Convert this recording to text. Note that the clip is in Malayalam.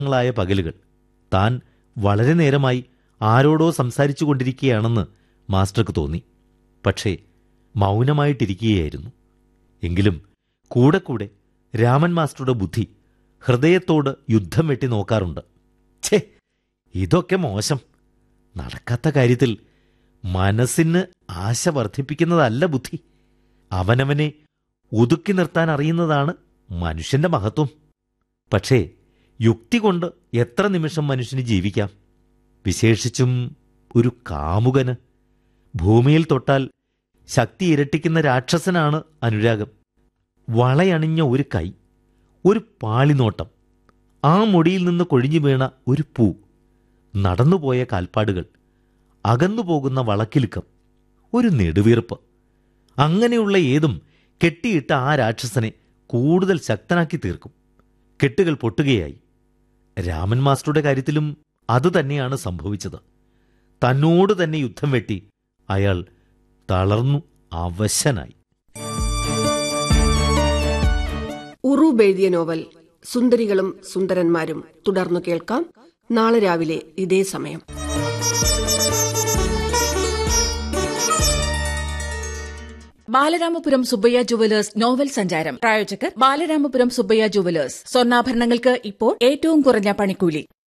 ങ്ങളായ പകലുകൾ താൻ വളരെ നേരമായി ആരോടോ സംസാരിച്ചു കൊണ്ടിരിക്കുകയാണെന്ന് മാസ്റ്റർക്ക് തോന്നി പക്ഷേ മൗനമായിട്ടിരിക്കുകയായിരുന്നു എങ്കിലും കൂടെ കൂടെ രാമൻ മാസ്റ്ററുടെ ബുദ്ധി ഹൃദയത്തോട് യുദ്ധം വെട്ടി നോക്കാറുണ്ട് ഛേ ഇതൊക്കെ മോശം നടക്കാത്ത കാര്യത്തിൽ മനസ്സിന് ആശ വർദ്ധിപ്പിക്കുന്നതല്ല ബുദ്ധി അവനവനെ ഒതുക്കി നിർത്താൻ അറിയുന്നതാണ് മനുഷ്യന്റെ മഹത്വം പക്ഷേ യുക്തി കൊണ്ട് എത്ര നിമിഷം മനുഷ്യന് ജീവിക്കാം വിശേഷിച്ചും ഒരു കാമുകന് ഭൂമിയിൽ തൊട്ടാൽ ശക്തി ഇരട്ടിക്കുന്ന രാക്ഷസനാണ് അനുരാഗം വളയണിഞ്ഞ ഒരു കൈ ഒരു പാളിനോട്ടം ആ മുടിയിൽ നിന്ന് കൊഴിഞ്ഞു വീണ ഒരു പൂ നടന്നുപോയ കാൽപ്പാടുകൾ അകന്നുപോകുന്ന വളക്കിലുക്കം ഒരു നെടുവീർപ്പ് അങ്ങനെയുള്ള ഏതും കെട്ടിയിട്ട ആ രാക്ഷസനെ കൂടുതൽ ശക്തനാക്കി തീർക്കും കെട്ടുകൾ പൊട്ടുകയായി രാമൻ മാസ്റ്ററുടെ കാര്യത്തിലും അതുതന്നെയാണ് സംഭവിച്ചത് തന്നോട് തന്നെ യുദ്ധം വെട്ടി അയാൾ തളർന്നു അവശനായി ഉറൂബ് എഴുതിയ നോവൽ സുന്ദരികളും സുന്ദരന്മാരും തുടർന്നു കേൾക്കാം നാളെ രാവിലെ ഇതേ സമയം ബാലരാമപുരം സുബ്ബയ്യ ജുവലേഴ്സ് നോവൽ സഞ്ചാരം പ്രായോജകർ ബാലരാമപുരം സുബ്ബയ്യ ജുവലേഴ്സ് സ്വർണ്ണാഭരണങ്ങൾക്ക് ഇപ്പോൾ ഏറ്റവും കുറഞ്ഞ പണിക്കൂലി